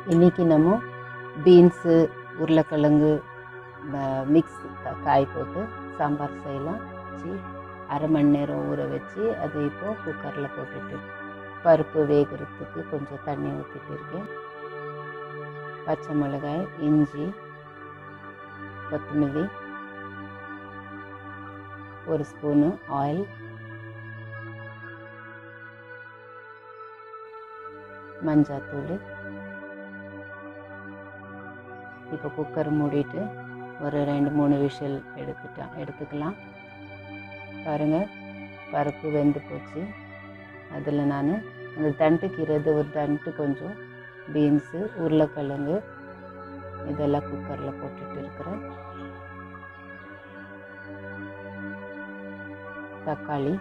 இன்றைக்கி நம்ம பீன்ஸு உருளைக்கிழங்கு மிக்ஸ் காய் போட்டு சாம்பார் செய்யலாம் வச்சு அரை மணி நேரம் ஊற வச்சு அது இப்போது குக்கரில் போட்டுட்டு பருப்பு வேகிறதுக்கு கொஞ்சம் தண்ணி ஊற்றிட்டு இருக்கேன் பச்சை மிளகாய் இஞ்சி கொத்தமல்லி ஒரு ஸ்பூனு ஆயில் மஞ்சாத்தூள் இப்போ குக்கர் மூடிட்டு ஒரு ரெண்டு மூணு விஷல் எடுத்துட்டா எடுத்துக்கலாம் பாருங்கள் பருப்பு வெந்து போச்சு அதில் நான் அந்த தண்டு கீரைது ஒரு தண்டு கொஞ்சம் பீன்ஸு உருளைக்கிழங்கு இதெல்லாம் குக்கரில் போட்டுட்டு இருக்கிறேன் தக்காளி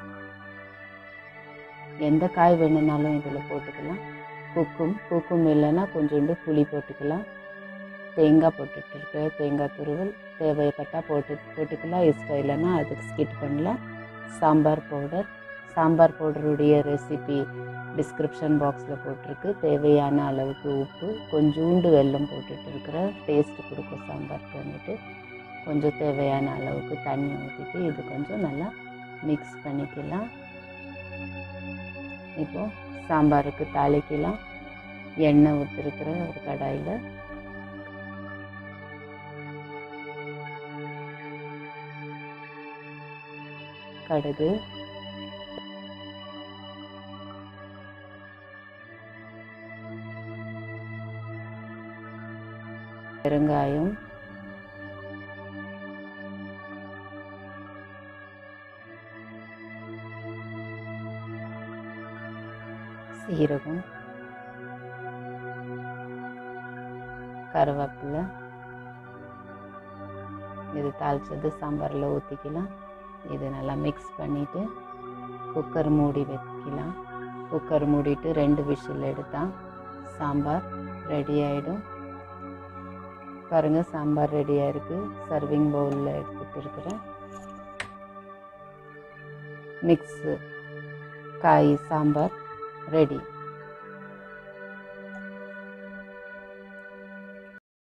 எந்த காய் வேணும்னாலும் இதில் போட்டுக்கலாம் குக்கும் குக்கும் இல்லைன்னா கொஞ்சோண்டு புளி போட்டுக்கலாம் தேங்காய் போட்டுட்டு இருக்கிறேன் தேங்காய் துருவல் தேவைப்பட்டால் போட்டு போட்டுக்கலாம் இஷ்டம் இல்லைன்னா அதுக்கு ஸ்கிட் பண்ணலாம் சாம்பார் பவுடர் சாம்பார் பவுடருடைய ரெசிபி டிஸ்கிரிப்ஷன் பாக்ஸில் போட்டிருக்கு தேவையான அளவுக்கு உப்பு கொஞ்சோண்டு வெல்லம் போட்டுட்டு இருக்கிறேன் டேஸ்ட்டு கொடுக்கும் சாம்பார் பண்ணிவிட்டு கொஞ்சம் தேவையான அளவுக்கு தண்ணி ஊற்றிட்டு இது கொஞ்சம் நல்லா மிக்ஸ் பண்ணிக்கலாம் இப்போது சாம்பாருக்கு தாளிக்கலாம் எண்ணெய் ஊற்றிருக்கிற ஒரு கடாயில் கடுகு பெருங்காயம் சீரகம் கருவேப்பிலை இது தாளிச்சது சாம்பாரில் ஊற்றிக்கலாம் இது நல்லா மிக்ஸ் பண்ணிவிட்டு குக்கர் மூடி வைக்கலாம் குக்கர் மூடிட்டு ரெண்டு விசில் எடுத்தால் சாம்பார் ரெடி ஆகிடும் பாருங்கள் சாம்பார் ரெடியாக இருக்குது சர்விங் பவுலில் எடுத்துகிட்டு இருக்கிறேன் மிக்ஸு காய் சாம்பார் ரெடி